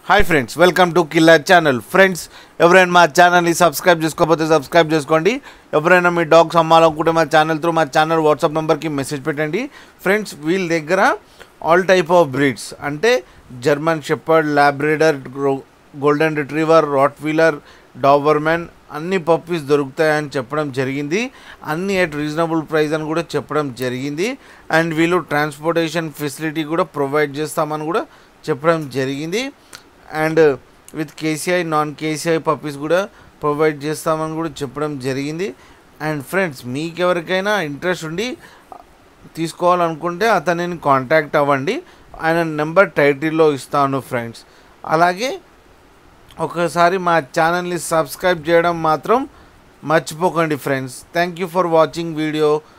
hi friends welcome to Killa channel friends ఎవరైనా మా ఛానల్ని సబ్స్క్రైబ్ చేసుకోకపోతే సబ్స్క్రైబ్ చేసుకోండి ఎవరైనా మీ డాగ్స్ అమ్మాలనుకుంటే మా ఛానల్ త్రూ మా ఛానల్ వాట్సాప్ నెంబర్కి మెసేజ్ పెట్టండి ఫ్రెండ్స్ వీళ్ళ దగ్గర ఆల్ టైప్ ఆఫ్ బ్రీడ్స్ అంటే German shepherd Labrador golden retriever Rottweiler Doberman అన్ని పప్పీస్ దొరుకుతాయని చెప్పడం జరిగింది అన్ని ఎట్ రీజనబుల్ ప్రైస్ అని కూడా చెప్పడం జరిగింది అండ్ వీళ్ళు ట్రాన్స్పోర్టేషన్ ఫెసిలిటీ కూడా ప్రొవైడ్ చేస్తామని కూడా చెప్పడం జరిగింది and with KCI non KCI puppies కూడా ప్రొవైడ్ చేస్తామని కూడా చెప్పడం జరిగింది అండ్ ఫ్రెండ్స్ మీకు ఎవరికైనా ఇంట్రెస్ట్ ఉండి తీసుకోవాలనుకుంటే అతనిని కాంటాక్ట్ అవ్వండి ఆయన నెంబర్ టైటిల్లో ఇస్తాను ఫ్రెండ్స్ అలాగే ఒకసారి మా ఛానల్ని సబ్స్క్రైబ్ చేయడం మాత్రం మర్చిపోకండి friends thank you for watching video